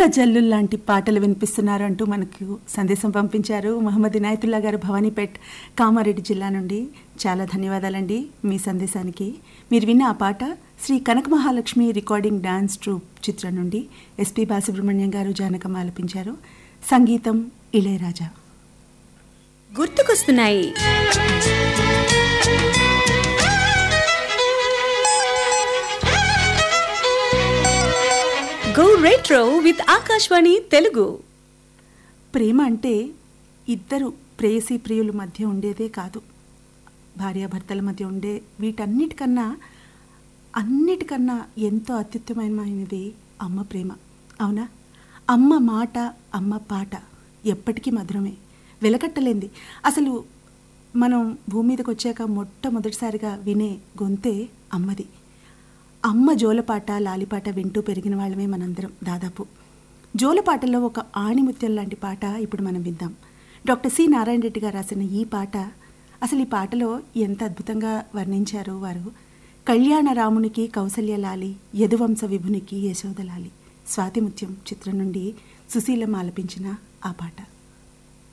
జల్లుల్లాంటి పాటలు వినిపిస్తున్నారు అంటూ మనకు సందేశం పంపించారు మహమ్మద్ ఇనాయతుల్లా గారు భవానీపేట్ కామారెడ్డి జిల్లా నుండి చాలా ధన్యవాదాలండి మీ సందేశానికి మీరు విన్న ఆ పాట Shri Kanaka Mahalakshmi recording dance troupe చిత్రం నుండి ఎస్పి బాలసుబ్రహ్మణ్యం గారు జానకం ఆలపించారు సంగీతం ఇళయరాజా గుర్తుకొస్తున్నాయి go retro with Akashvani Telugu ప్రేమ అంటే ఇద్దరు ప్రేయసీ ప్రియుల మధ్య ఉండేదే కాదు భార్యాభర్తల మధ్య ఉండే వీటన్నిటికన్నా అన్నిటికన్నా ఎంతో అత్యుత్తమమైనది అమ్మ ప్రేమ అవునా అమ్మ మాట అమ్మ పాట ఎప్పటికీ మధురమే వెలకట్టలేంది అసలు మనం భూమి మీదకి వచ్చాక మొట్టమొదటిసారిగా వినే గొంతే అమ్మది అమ్మ జోలపాట లాలిపాట వింటూ పెరిగిన వాళ్ళమే మనందరం దాదాపు జోలపాటలో ఒక ఆణిముత్యం లాంటి పాట ఇప్పుడు మనం విందాం డాక్టర్ సి నారాయణ రెడ్డి గారు రాసిన ఈ పాట అసలు ఈ పాటలో ఎంత అద్భుతంగా వర్ణించారో వారు కళ్యాణ రామునికి కౌసల్యలాలి యదువంశ విభునికి యశోదలాలి స్వాతిముత్యం చిత్రం నుండి సుశీలం ఆలపించిన ఆ పాట